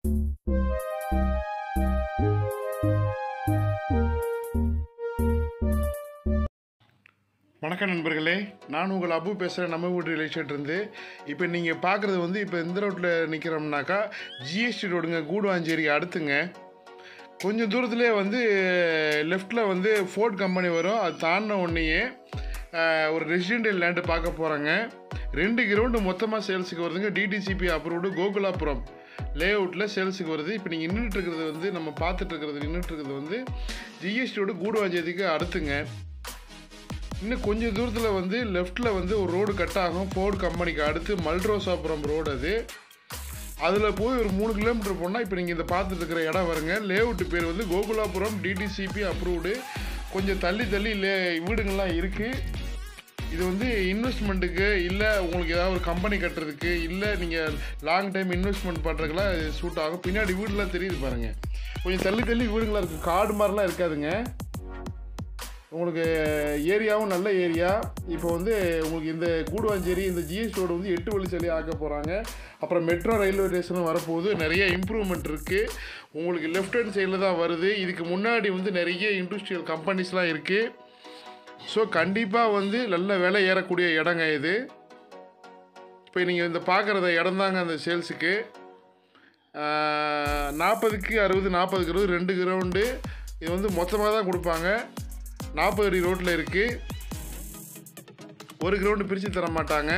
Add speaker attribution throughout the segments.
Speaker 1: வணக்கம் நண்பர்களே நான் உங்கள் அபு பேசுகிறேன் நம்ம வீட்டு ரிலேஷன் இருந்து இப்போ நீங்கள் பார்க்குறது வந்து இப்போ இந்த ரோட்டில் நிற்கிறோம்னாக்கா ஜிஎஸ்டி ரோடுங்க கூடுவாஞ்சேரி அடுத்துங்க கொஞ்சம் தூரத்துலேயே வந்து லெஃப்டில் வந்து ஃபோர்ட் கம்பெனி வரும் அது தாண்டின உடனேயே ஆஹ், ஒரு ரெசிடென்டல் லேண்டு பார்க்க போகிறாங்க ரெண்டு கிரவுண்டு மொத்தமாக சேல்ஸுக்கு வருதுங்க டிடிசிபி அப்ரூவ்டு கோகுலாபுரம் லே அவுட்டில் சேல்ஸுக்கு வருது இப்போ நீங்கள் நின்றுட்டு இருக்கிறது வந்து நம்ம பார்த்துட்டு இருக்கிறது நின்றுட்டு இருக்கிறது வந்து ஜிஎஸ்டியோட கூடுவாஞ்சேரிக்கு அடுத்துங்க இன்னும் கொஞ்சம் தூரத்தில் வந்து லெஃப்ட்டில் வந்து ஒரு ரோடு கட் ஆகும் ஃபோர்டு கம்பெனிக்கு அடுத்து மல்ரோசாபுரம் ரோடு அது அதில் போய் ஒரு மூணு கிலோமீட்டர் போனால் இப்போ நீங்கள் இந்த பார்த்துட்டு இருக்கிற இடம் வருங்க லேஅவுட்டு பேர் வந்து கோகுலாபுரம் டிடிசிபி அப்ரூவ்டு கொஞ்சம் தள்ளி தள்ளி லே வீடுங்கள்லாம் இருக்குது இது வந்து இன்வெஸ்ட்மெண்ட்டுக்கு இல்லை உங்களுக்கு ஏதாவது ஒரு கம்பெனி கட்டுறதுக்கு இல்லை நீங்கள் லாங் டைம் இன்வெஸ்ட்மெண்ட் பண்ணுறதுக்குலாம் சூட் ஆகும் பின்னாடி வீடுலாம் தெரியுது பாருங்கள் கொஞ்சம் தள்ளி தள்ளி வீடுங்களாம் இருக்குது காடு மாதிரிலாம் இருக்காதுங்க உங்களுக்கு ஏரியாவும் நல்ல ஏரியா இப்போ வந்து உங்களுக்கு இந்த கூடுவாஞ்சேரி இந்த ஜிஎஸ் ரோடு வந்து எட்டு வழி சாலை ஆக்க போகிறாங்க அப்புறம் மெட்ரோ ரயில்வே ஸ்டேஷனும் வரப்போகுது நிறைய இம்ப்ரூவ்மெண்ட் இருக்குது உங்களுக்கு லெஃப்ட் ஹேண்ட் சைடில் தான் வருது இதுக்கு முன்னாடி வந்து நிறைய இண்டஸ்ட்ரியல் கம்பெனிஸ்லாம் இருக்குது ஸோ கண்டிப்பாக வந்து நல்ல விலை ஏறக்கூடிய இடங்க இது இப்போ நீங்கள் இந்த பார்க்குறத இடம் தாங்க அந்த சேல்ஸுக்கு நாற்பதுக்கு அறுபது நாற்பதுக்கு அறுபது ரெண்டு கிரவுண்டு இது வந்து மொத்தமாக தான் கொடுப்பாங்க நாற்பது அடி ரோட்டில் இருக்குது ஒரு கிரவுண்டு பிரித்து தர மாட்டாங்க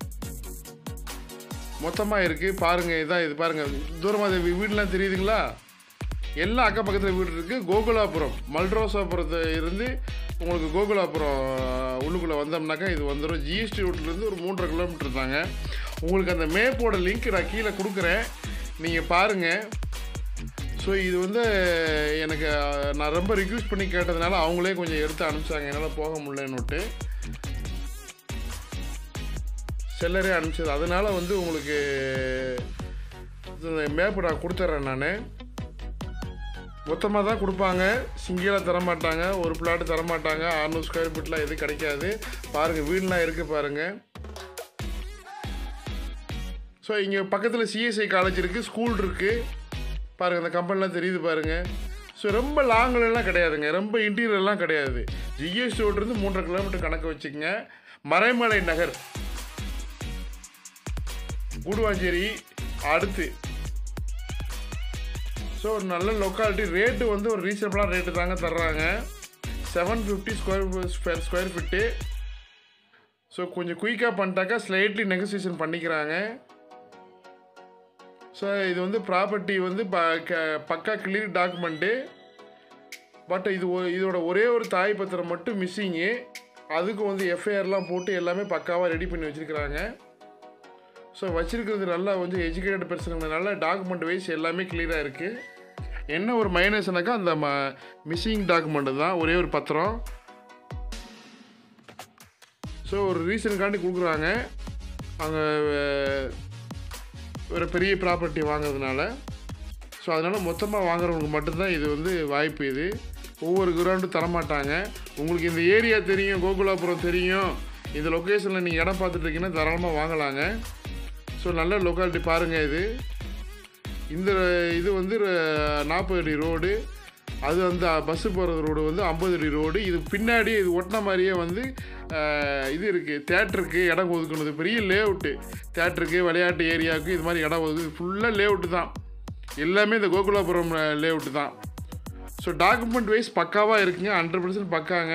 Speaker 1: மொத்தமாக இருக்குது பாருங்கள் இதான் இது பாருங்கள் தூரமாக இது வீடுலாம் தெரியுதுங்களா எல்லா அக்கம் பக்கத்தில் வீடு இருக்குது கோகுலாபுரம் மல்ரோசாபுரத்தை இருந்து உங்களுக்கு கோகுலாபுரம் உள்ளுக்குள்ளே வந்தோம்னாக்கா இது வந்துடும் ஜிஎஸ்டி ரோட்லேருந்து ஒரு மூன்றரை கிலோமீட்டர் தாங்க உங்களுக்கு அந்த மேப்போட லிங்க் நான் கீழே கொடுக்குறேன் நீங்கள் பாருங்கள் ஸோ இது வந்து எனக்கு அஹ், நான் ரொம்ப ரிக்வெஸ்ட் பண்ணி கேட்டதுனால அவங்களே கொஞ்சம் எடுத்து அனுப்பிச்சாங்க என்னால் போக முடியலன்னுட்டு செல்லரே அனுப்பிச்சது அதனால வந்து உங்களுக்கு மேப் நான் கொடுத்துட்றேன் நான் மொத்தமாக தான் கொடுப்பாங்க சிங்கிளாக தரமாட்டாங்க ஒரு பிளாட்டு தரமாட்டாங்க அறநூறு ஸ்கொயர் ஃபீட்லாம் எதுவும் கிடைக்காது பாருங்கள் வீடுலாம் இருக்குது பாருங்கள் ஸோ இங்கே பக்கத்தில் சிஎஸ்ஐ காலேஜ் இருக்குது ஸ்கூல் இருக்குது பாருங்கள் அந்த கம்பெனிலாம் தெரியுது பாருங்கள் ஸோ ரொம்ப லாங்லலாம் கிடையாதுங்க ரொம்ப இன்டீரியர்லாம் கிடையாது ஜிஎஸ்டி ரோட்லேருந்து மூன்றரை கிலோமீட்டர் கணக்கு வச்சுக்கோங்க மறைமலை நகர் கூடுவாஞ்சேரி அடுத்து ஸோ ஒரு நல்ல லொக்காலிட்டி ரேட்டு வந்து ஒரு ரீசனபிளான ரேட்டு தாங்க தர்றாங்க seven fifty square square feet so கொஞ்சம் குயிக்காக பண்ணிட்டாக்கா ஸ்லைட்லி நெகோசியேஷன் பண்ணிக்கிறாங்க ஸோ இது வந்து ப்ராப்பர்ட்டி வந்து ப க- பக்கா கிளியர் டாக்குமெண்ட்டு பட் இது ஒ- இதோட ஒரே ஒரு தாய் பத்திரம் மட்டும் மிஸ்ஸிங்கு அதுக்கு வந்து எஃப்ஐஆர்லாம் போட்டு எல்லாமே பக்காவாக ரெடி பண்ணி வச்சுருக்கிறாங்க ஸோ வச்சிருக்கிறது நல்லா வந்து எஜுகேட்டட் பர்சனுங்க நல்ல டாக்குமெண்ட் வைஸ் எல்லாமே கிளியராக இருக்குது என்ன ஒரு மைனஸ்னாக்கா அந்த ம மிஸ்ஸிங் டாக்குமெண்ட் தான் ஒரே ஒரு பத்திரம் ஸோ ஒரு ரீசனுக்காண்டி கொடுக்குறாங்க அங்கே ஒரு பெரிய ப்ராப்பர்ட்டி வாங்குறதுனால ஸோ அதனால் மொத்தமாக வாங்குறவங்களுக்கு மட்டும்தான் இது வந்து வாய்ப்பு இது ஒவ்வொரு கிரவுண்டும் தரமாட்டாங்க உங்களுக்கு இந்த ஏரியா தெரியும் கோகுலாபுரம் தெரியும் இந்த லொக்கேஷனில் நீங்கள் இடம் பார்த்துட்டு இருக்கீங்கன்னா தாராளமாக வாங்கலாங்க ஸோ நல்ல லொக்காலிட்டி பாருங்கள் இது இந்த இது வந்து நாற்பது அடி ரோடு அது வந்து பஸ்ஸு போகிறது ரோடு வந்து ஐம்பது அடி ரோடு இது பின்னாடி இது ஒட்டின மாதிரியே வந்து அஹ், இது இருக்குது தேட்டருக்கு இடம் ஒதுக்கணுது பெரிய லேஅவுட்டு தேட்டருக்கு விளையாட்டு ஏரியாவுக்கு இது மாதிரி இடம் ஒதுக்குது ஃபுல்லாக லேஅவுட்டு தான் எல்லாமே இந்த கோகுலாபுரம் லேஅவுட்டு தான் ஸோ டாக்குமெண்ட் வைஸ் பக்காவாக இருக்குங்க ஹண்ட்ரட் பர்சன்ட் பக்காங்க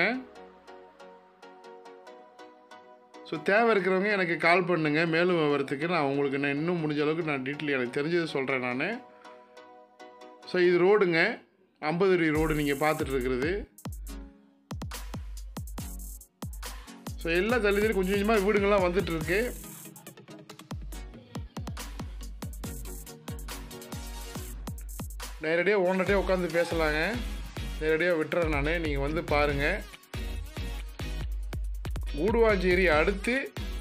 Speaker 1: ஸோ தேவை இருக்கிறவங்க எனக்கு கால் பண்ணுங்கள் மேலும் விவரத்துக்கு நான் உங்களுக்கு நான் இன்னும் முடிஞ்ச அளவுக்கு நான் டீட்டெயில் எனக்கு தெரிஞ்சதை சொல்கிறேன் நான் ஸோ இது ரோடுங்க ஐம்பது அடி ரோடு நீங்கள் பார்த்துட்டு இருக்கிறது ஸோ எல்லா தள்ளி தள்ளி கொஞ்சம் கொஞ்சமாக வீடுங்கள்லாம் வந்துட்டு இருக்கு நேரடியாக ஓனர்கிட்டே உட்காந்து பேசலாங்க நேரடியாக விட்டுறேன் நான் நீங்கள் வந்து பாருங்கள் கூடுவாஞ்சேரி அடுத்து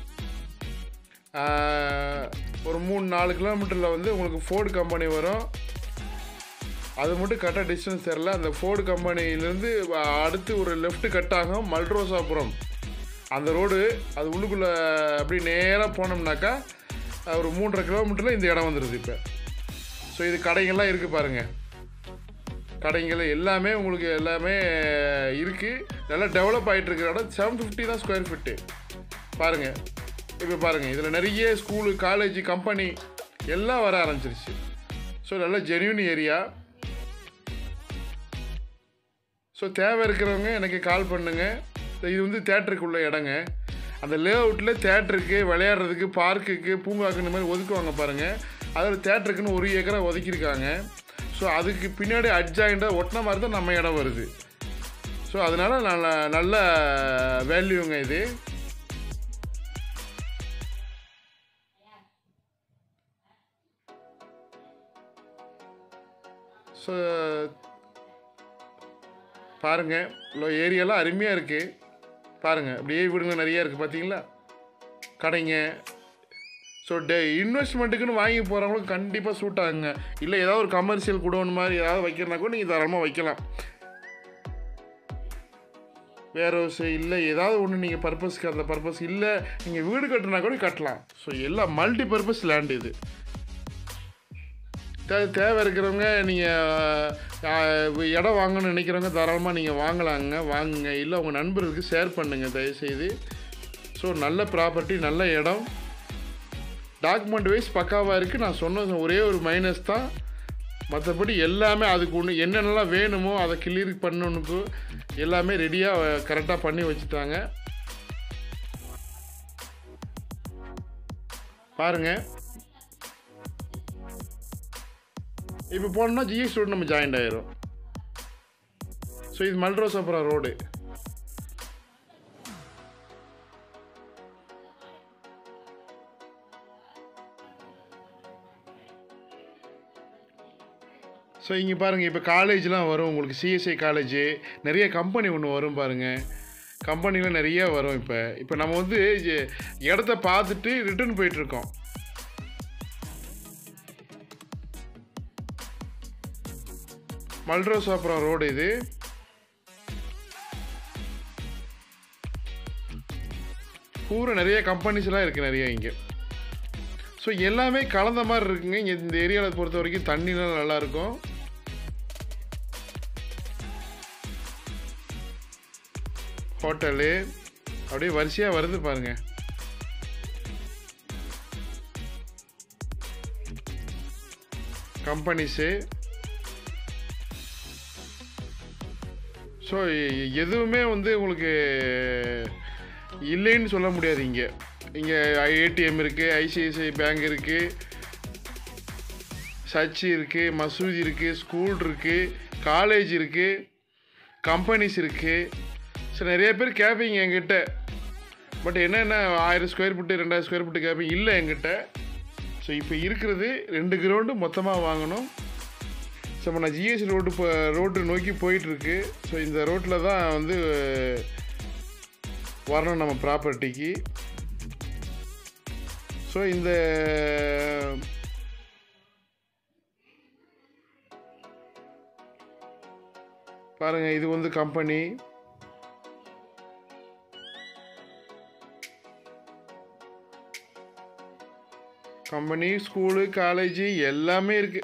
Speaker 1: ஆஹ், ஒரு மூணு நாலு கிலோமீட்டரில் வந்து உங்களுக்கு ஃபோர்டு கம்பெனி வரும் அது மட்டும் கரெக்டாக டிஸ்டன்ஸ் தெரில அந்த ஃபோர்டு கம்பெனிலேருந்து அடுத்து ஒரு லெஃப்ட் கட் ஆகும் மல்ரோசாபுரம் அந்த ரோடு அது உள்ளுக்குள்ளே அப்படி நேராக போனோம்னாக்கா ஒரு மூன்றரை கிலோமீட்டரில் இந்த இடம் வந்துடுது இப்போ ஸோ ஸோ இது கடைங்கள்லாம் இருக்குது பாருங்கள் கடைங்கள் எல்லாமே உங்களுக்கு எல்லாமே இருக்குது நல்லா டெவலப் ஆகிட்டு இருக்கிற இடம் செவன் ஃபிஃப்டி தான் ஸ்கொயர் ஃபீட்டு பாருங்கள் இப்போ பாருங்கள் இதில் நிறைய ஸ்கூலு காலேஜ் கம்பெனி எல்லாம் வர ஆரம்பிச்சிருச்சு ஸோ நல்ல ஜென்யூன் ஏரியா ஸோ தேவை இருக்கிறவங்க எனக்கு கால் பண்ணுங்கள் இது வந்து தேட்டருக்குள்ள இடங்க அந்த லே அவுட்டில் தேட்டருக்கு விளையாடுறதுக்கு பார்க்குக்கு பூங்காக்கு இந்த மாதிரி ஒதுக்குவாங்க பாருங்கள் அதில் தேட்டருக்குன்னு ஒரு ஏக்கரை ஒதுக்கியிருக்காங்க ஸோ அதுக்கு பின்னாடி அட்ஜாயிண்டாக ஒட்டின மாதிரி தான் நம்ம இடம் வருது ஸோ அதனால் நல்ல நல்ல வேல்யூங்க இது ஸோ பாருங்கள் இவ்வளோ ஏரியாலாம் அருமையாக இருக்குது பாருங்கள் அப்படியே வீடுங்க நிறைய இருக்குது பார்த்தீங்களா கடைங்க ஸோ டே இன்வெஸ்ட்மெண்ட்டுக்குன்னு வாங்கி போகிறவங்களுக்கு கண்டிப்பாக சூட் ஆகுங்க இல்லை ஏதாவது ஒரு கமர்ஷியல் குடோன் மாதிரி ஏதாவது வைக்கிறனா கூட நீங்கள் தாராளமாக வைக்கலாம் வேற ஒரு இல்லை ஏதாவது ஒன்று நீங்கள் பர்பஸ்க்கு அந்த பர்பஸ் இல்லை நீங்கள் வீடு கட்டுனா கூட கட்டலாம் ஸோ எல்லாம் மல்டி பர்பஸ் லேண்ட் இது தே தேவை இருக்கிறவங்க நீங்கள் இடம் வாங்கணும்னு நினைக்கிறவங்க தாராளமாக நீங்கள் வாங்கலாங்க வாங்குங்க இல்லை உங்கள் நண்பர்களுக்கு ஷேர் பண்ணுங்கள் தயவுசெய்து ஸோ நல்ல ப்ராப்பர்ட்டி நல்ல இடம் டாக்குமெண்ட் வைஸ் பக்காவாக இருக்குது நான் சொன்ன ஒரே ஒரு மைனஸ் தான் மற்றபடி எல்லாமே அதுக்கு ஒன்று என்னென்னலாம் வேணுமோ அதை கிளியர் பண்ணணுக்கு எல்லாமே ரெடியாக கரெக்டாக பண்ணி வச்சுட்டாங்க பாருங்கள் இப்போ போனோம்னா ஜிஎஸ் ரோடு நம்ம ஜாயிண்ட் ஆயிரும் ஸோ இது மல்ரோசாபுரம் ரோடு ஸோ இங்கே பாருங்கள் இப்போ காலேஜ்லாம் வரும் உங்களுக்கு சிஎஸ்ஐ காலேஜ் நிறைய கம்பெனி ஒன்று வரும் பாருங்கள் கம்பெனிலாம் நிறைய வரும் இப்போ இப்போ நம்ம வந்து இ- இடத்த பார்த்துட்டு ரிட்டர்ன் போயிட்டுருக்கோம் மல்ரோசாபுரம் ரோடு இது பூரா நிறைய கம்பெனிஸ்லாம் இருக்குது நிறைய இங்கே ஸோ எல்லாமே கலந்த மாதிரி இருக்குங்க இங்கே இந்த ஏரியாவில் பொறுத்த வரைக்கும் தண்ணிலாம் நல்லா இருக்கும் ஹோட்டலு அப்படியே வரிசையாக வருது பாருங்க கம்பெனிஸு ஸோ எதுவுமே வந்து உங்களுக்கு இல்லைன்னு சொல்ல முடியாது இங்கே இங்கே ஏடிஎம் இருக்குது ஐசிஐசிஐ பேங்க் இருக்குது சர்ச் இருக்குது மசூதி இருக்குது ஸ்கூல் இருக்குது காலேஜ் இருக்குது கம்பெனிஸ் இருக்குது ஸோ நிறைய பேர் கேட்பீங்க என்கிட்ட பட் என்னென்ன ஆயிரம் ஸ்கொயர் ஃபீட்டு ரெண்டாயிரம் ஸ்கொயர் ஃபீட்டு கேட்பீங்க இல்லை என்கிட்ட ஸோ இப்போ இருக்கிறது ரெண்டு கிரவுண்டு மொத்தமாக வாங்கணும் ஸோ இப்போ நான் ஜிஎஸ்டி ரோடு இப்போ ரோடு நோக்கி போயிட்டுருக்கு ஸோ இந்த ரோட்டில் தான் வந்து வரணும் நம்ம ப்ராப்பர்ட்டிக்கு ஸோ இந்த பாருங்கள் இது வந்து கம்பெனி கம்பெனி ஸ்கூலு காலேஜு எல்லாமே இருக்குது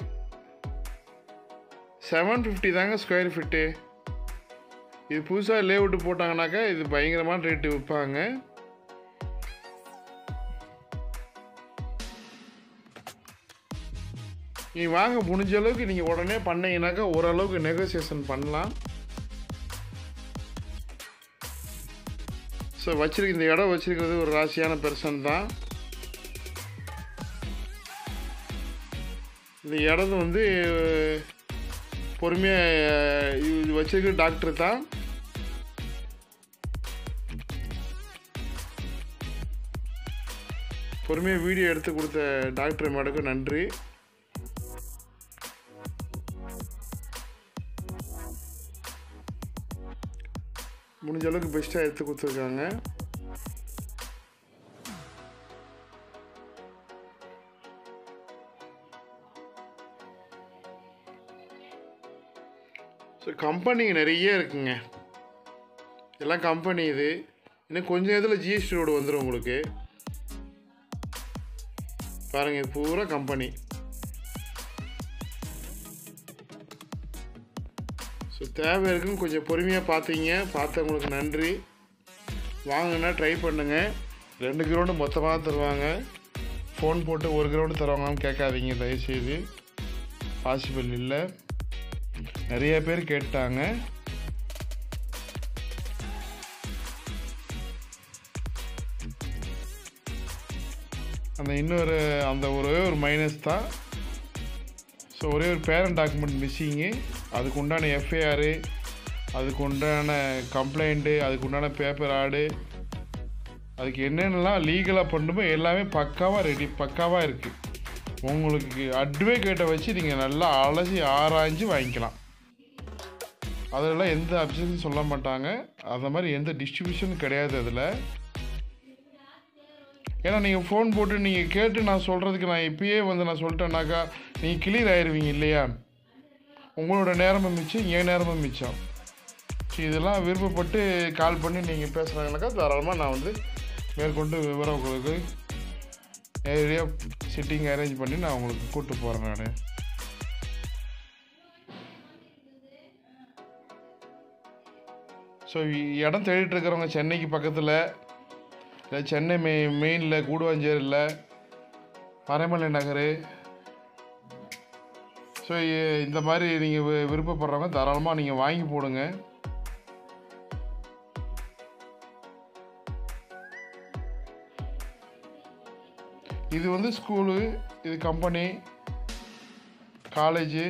Speaker 1: செவன் ஃபிஃப்டி தாங்க ஸ்கொயர் ஃபீட்டு இது புதுசாக லே அவுட்டு போட்டாங்கனாக்கா இது பயங்கரமான ரேட்டு விற்பாங்க நீ வாங்க முடிஞ்ச அளவுக்கு நீங்கள் உடனே பண்ணீங்கன்னாக்கா ஓரளவுக்கு நெகோசியேஷன் பண்ணலாம் ஸோ வச்சிருக்க இந்த இடம் வச்சிருக்கிறது ஒரு ராசியான பெர்சன் தான் இந்த இடம் வந்து பொறுமையாக இது வச்சிருக்கிற டாக்டர் தான் பொறுமையாக வீடியோ எடுத்து கொடுத்த டாக்டர் மேடக்கும் நன்றி முடிஞ்ச அளவுக்கு பெஸ்ட்டாக எடுத்து கொடுத்துருக்காங்க ஸோ கம்பெனி நிறைய இருக்குங்க எல்லாம் கம்பெனி இது இன்னும் கொஞ்சம் இதில் ஜிஎஸ்டி ரோடு வந்துடும் உங்களுக்கு பாருங்கள் இது பூரா கம்பெனி ஸோ தேவை இருக்குன்னு கொஞ்சம் பொறுமையாக பார்த்தீங்க பார்த்தவங்களுக்கு நன்றி வாங்கினா ட்ரை பண்ணுங்கள் ரெண்டு கிரவுண்டு மொத்தமாக தருவாங்க ஃபோன் போட்டு ஒரு கிரவுண்டு தருவாங்கன்னு கேட்காதீங்க தயவுசெய்து பாசிபிள் இல்லை நிறைய பேர் கேட்டாங்க அந்த இன்னொரு அந்த ஒரே ஒரு மைனஸ் தான் ஸோ ஒரே ஒரு பேரண்ட் டாக்குமெண்ட் மிஸ்ஸிங்கு அதுக்கு உண்டான எஃப்ஐஆரு அதுக்கு உண்டான கம்ப்ளைண்ட்டு அதுக்கு உண்டான பேப்பர் ஆடு அதுக்கு என்னென்னலாம் லீகலாக பண்ணுமோ எல்லாமே பக்காவாக ரெடி பக்காவாக இருக்குது உங்களுக்கு அட்வொகேட்டை வச்சு நீங்கள் நல்லா அலசி ஆராய்ஞ்சு வாங்கிக்கலாம் அதெல்லாம் எந்த அப்ஜெக்ஷன் சொல்ல மாட்டாங்க அந்த மாதிரி எந்த டிஸ்ட்ரிபியூஷனும் கிடையாது அதில் ஏன்னா நீங்கள் ஃபோன் போட்டு நீங்கள் கேட்டு நான் சொல்கிறதுக்கு நான் இப்பயே வந்து நான் சொல்லிட்டேன்னாக்கா நீங்கள் கிளியர் ஆயிடுவீங்க இல்லையா உங்களோட நேரமும் மிச்சம் என் நேரமும் மிச்சம் ஸோ இதெல்லாம் விருப்பப்பட்டு கால் பண்ணி நீங்கள் பேசுகிறாங்கனாக்கா தாராளமாக நான் வந்து மேற்கொண்டு விவரம் உங்களுக்கு நேரடியாக சிட்டிங் அரேஞ்ச் பண்ணி நான் உங்களுக்கு கூப்பிட்டு போகிறேன் நான் ஸோ இடம் தேடிட்டு இருக்கிறவங்க சென்னைக்கு பக்கத்தில் இல்லை சென்னை மெ மெயினில் கூடுவாஞ்சேரியில் மறைமலை நகர் ஸோ இந்த மாதிரி நீங்கள் வி- விருப்பப்படுறவங்க தாராளமாக நீங்கள் வாங்கி போடுங்க இது வந்து ஸ்கூலு இது company college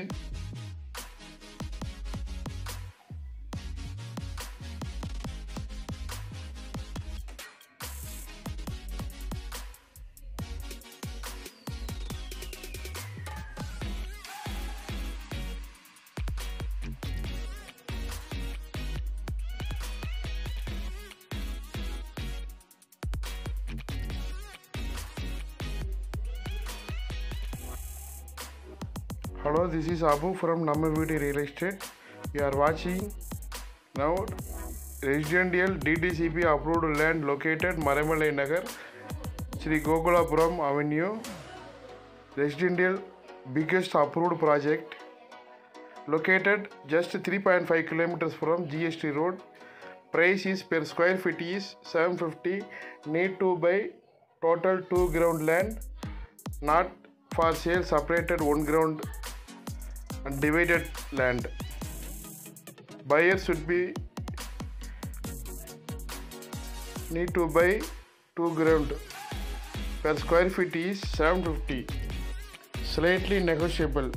Speaker 1: Hello, this is Abu from Namavidi Real Estate. You are watching now residential DDCP approved land located Maramalai Nagar, Sri Gokulapuram Avenue. Residential biggest approved project located just 3.5 kilometers from GST road. Price is per square feet is 750. Need to buy total 2 ground land not for sale separated one ground and divided land buyer should be need to buy two ground per square feet is 750 slightly negotiable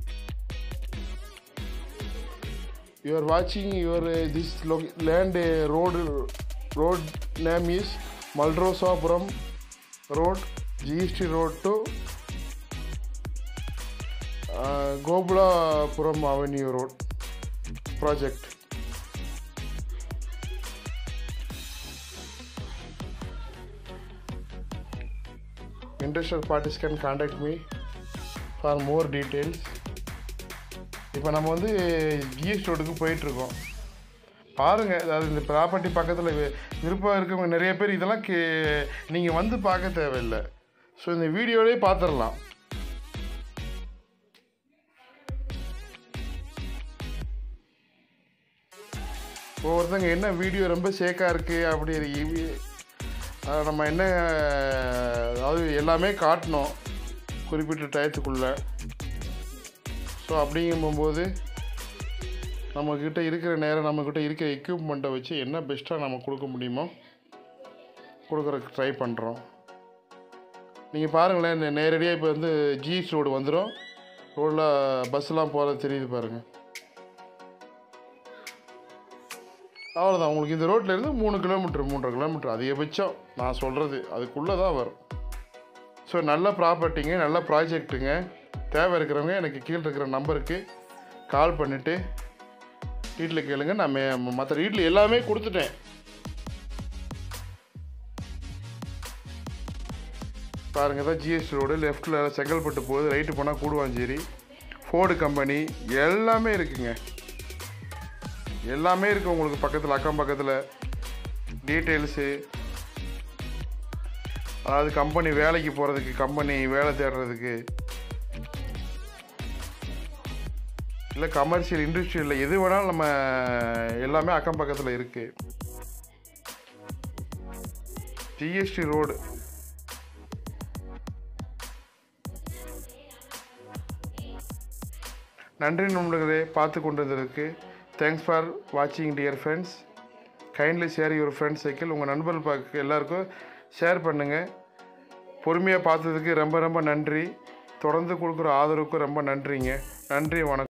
Speaker 1: you are watching your uh, this lo- land uh, road road name is Malrosapuram road GST road to uh, Gobulapuram Avenue Road project. Interested parties can contact me for more details. இப்போ நம்ம வந்து GST ரோடுக்கு போயிட்டுருக்கோம் பாருங்கள் அதாவது இந்த property பக்கத்தில் விருப்பம் இருக்கவங்க நிறைய பேர் இதெல்லாம் கே நீங்கள் வந்து பார்க்க தேவையில்லை ஸோ இந்த வீடியோலேயே பார்த்துடலாம் ஒவ்வொருத்தங்க என்ன வீடியோ ரொம்ப சேக்காக இருக்குது அப்படி இவி- அஹ் நம்ம என்ன அதாவது எல்லாமே காட்டணும் குறிப்பிட்ட டயத்துக்குள்ளே ஸோ அப்படிங்கும்போது நம்மக்கிட்ட இருக்கிற நேரம் நம்மக்கிட்ட இருக்கிற எக்யூப்மெண்ட்டை வச்சு என்ன பெஸ்ட்டாக நம்ம கொடுக்க முடியுமோ கொடுக்குறதுக்கு ட்ரை பண்ணுறோம் நீங்கள் பாருங்களேன் நே- நேரடியாக இப்போ வந்து ஜிஎஸ் ரோடு வந்துடும் ரோடில் பஸ்ஸெலாம் போகிறது தெரியுது பாருங்கள் அவ்வளோதான் உங்களுக்கு இந்த ரோட்ல இருந்து மூணு கிலோமீட்டர் மூன்றரை கிலோமீட்டர் அதிகபட்சம் நான் சொல்கிறது அதுக்குள்ளே தான் வரும் ஸோ நல்ல ப்ராப்பர்ட்டிங்க நல்ல ப்ராஜெக்ட்டுங்க தேவை இருக்கிறவங்க எனக்கு கீழே இருக்கிற நம்பருக்கு கால் பண்ணிவிட்டு வீட்டில் கேளுங்க நான் மற்ற வீட்டில் எல்லாமே கொடுத்துட்டேன் பாருங்க தான் ஜிஎஸ்டி ரோடு லெஃப்ட்டில் செங்கல்பட்டு போகுது ரைட்டு போனால் கூடுவாஞ்சேரி ஃபோர்டு கம்பெனி எல்லாமே இருக்குங்க எல்லாமே இருக்குது உங்களுக்கு பக்கத்தில் அக்கம் பக்கத்தில் டீட்டெயில்ஸு அதாவது கம்பெனி வேலைக்கு போகிறதுக்கு கம்பெனி வேலை தேடுறதுக்கு இல்லை கமர்ஷியல் இண்டஸ்ட்ரியலில் எது வேணாலும் நம்ம எல்லாமே அக்கம் பக்கத்தில் இருக்குது ஜிஎஸ்டி ரோடு நன்றி நண்பர்களே பார்த்து கொண்டதற்கு தேங்க்ஸ் ஃபார் வாட்சிங் dear friends kindly share your friends circle உங்கள் நண்பர்கள் பார்க்க எல்லாருக்கும் ஷேர் பண்ணுங்கள் பொறுமையாக பார்த்ததுக்கு ரொம்ப ரொம்ப நன்றி தொடர்ந்து கொடுக்குற ஆதரவுக்கு ரொம்ப நன்றிங்க நன்றி வணக்கம்